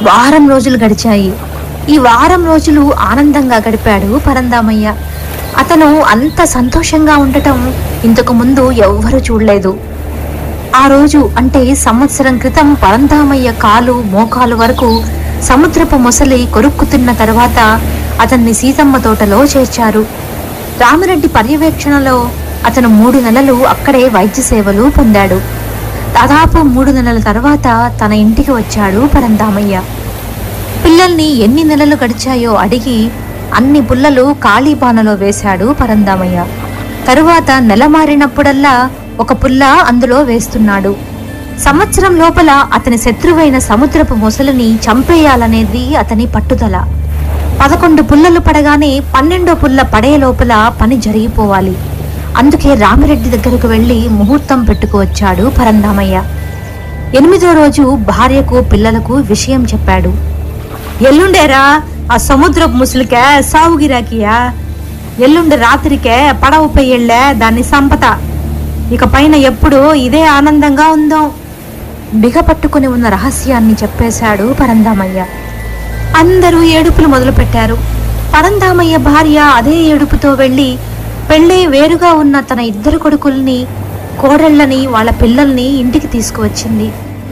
వారం రోజులు గడిచాయి ఈ వారం రోజులు ఆనందంగా గడిపాడు పరందామయ్య అతను అంత సంతోషంగా ఉండటం ఇంతకు ముందు ఎవ్వరూ చూడలేదు ఆ రోజు అంటే సంవత్సరం క్రితం పరంధామయ్య కాలు మోకాలు వరకు సముద్రపు మొసలి కొరుక్కుతున్న తర్వాత అతన్ని సీతమ్మ తోటలో చేర్చారు రామిరెడ్డి పర్యవేక్షణలో అతను మూడు నెలలు అక్కడే వైద్య సేవలు పొందాడు దాదాపు మూడు నెలల తర్వాత తన ఇంటికి వచ్చాడు పరంధామయ్య పిల్లల్ని ఎన్ని నెలలు గడిచాయో అడిగి అన్ని పుల్లలు ఖాళీ బాణలో వేశాడు పరందామయ్య తరువాత నెల మారినప్పుడల్లా ఒక పుల్ల అందులో వేస్తున్నాడు సంవత్సరం లోపల అతని శత్రువైన సముద్రపు మొసలిని చంపేయాలనేది అతని పట్టుదల పదకొండు పుల్లలు పడగానే పన్నెండో పుల్ల పడే లోపల పని జరిగిపోవాలి అందుకే రామిరెడ్డి దగ్గరకు వెళ్లి ముహూర్తం పెట్టుకువచ్చాడు పరందామయ్య ఎనిమిదో రోజు భార్యకు పిల్లలకు విషయం చెప్పాడు ఎల్లుండేరా ఆ సముద్రపు ముసలికే సావు గిరాకియా ఎల్లుండి రాత్రికే పడవపై ఎళ్ళే దాన్ని సంపత ఇక పైన ఎప్పుడు ఇదే ఆనందంగా ఉందాం బిగపట్టుకుని ఉన్న రహస్యాన్ని చెప్పేశాడు పరందామయ్య అందరూ ఏడుపులు మొదలుపెట్టారు పరందామయ్య భార్య అదే ఏడుపుతో వెళ్ళి పెళ్ళి వేరుగా ఉన్న తన ఇద్దరు కొడుకుల్ని కోడళ్ళని వాళ్ళ పిల్లల్ని ఇంటికి తీసుకువచ్చింది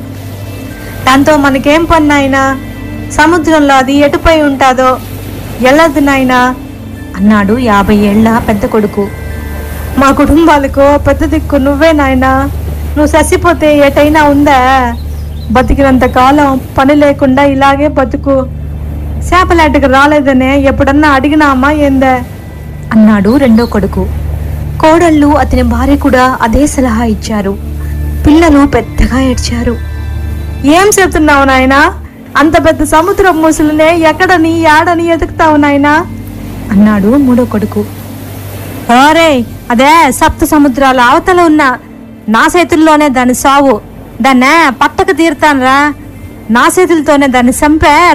దాంతో మనకేం పని నాయనా సముద్రంలో అది ఎటుపై ఉంటాదో ఎల్లదు నాయనా అన్నాడు యాభై ఏళ్ల పెద్ద కొడుకు మా కుటుంబాలకు పెద్ద దిక్కు నువ్వే నాయనా నువ్వు చచ్చిపోతే ఎటైనా ఉందా బతికినంత కాలం పని లేకుండా ఇలాగే బతుకు చేపలాటకు రాలేదనే ఎప్పుడన్నా అడిగినామా ఏందే అన్నాడు రెండో కొడుకు కోడళ్ళు అతని భార్య కూడా అదే సలహా ఇచ్చారు పిల్లలు పెద్దగా ఏడ్చారు ఏం చెప్తున్నావు నాయనా అంత పెద్ద సముద్రం ముసలినే ఎక్కడని యాడని ఎతుకుతావు నాయనా అన్నాడు మూడో కొడుకు ఓరే అదే సప్త సముద్రాల అవతల ఉన్న నా చేతుల్లోనే దాని సావు దాన్నే పట్టక తీరుతానురా నా చేతులతోనే దాన్ని చంపే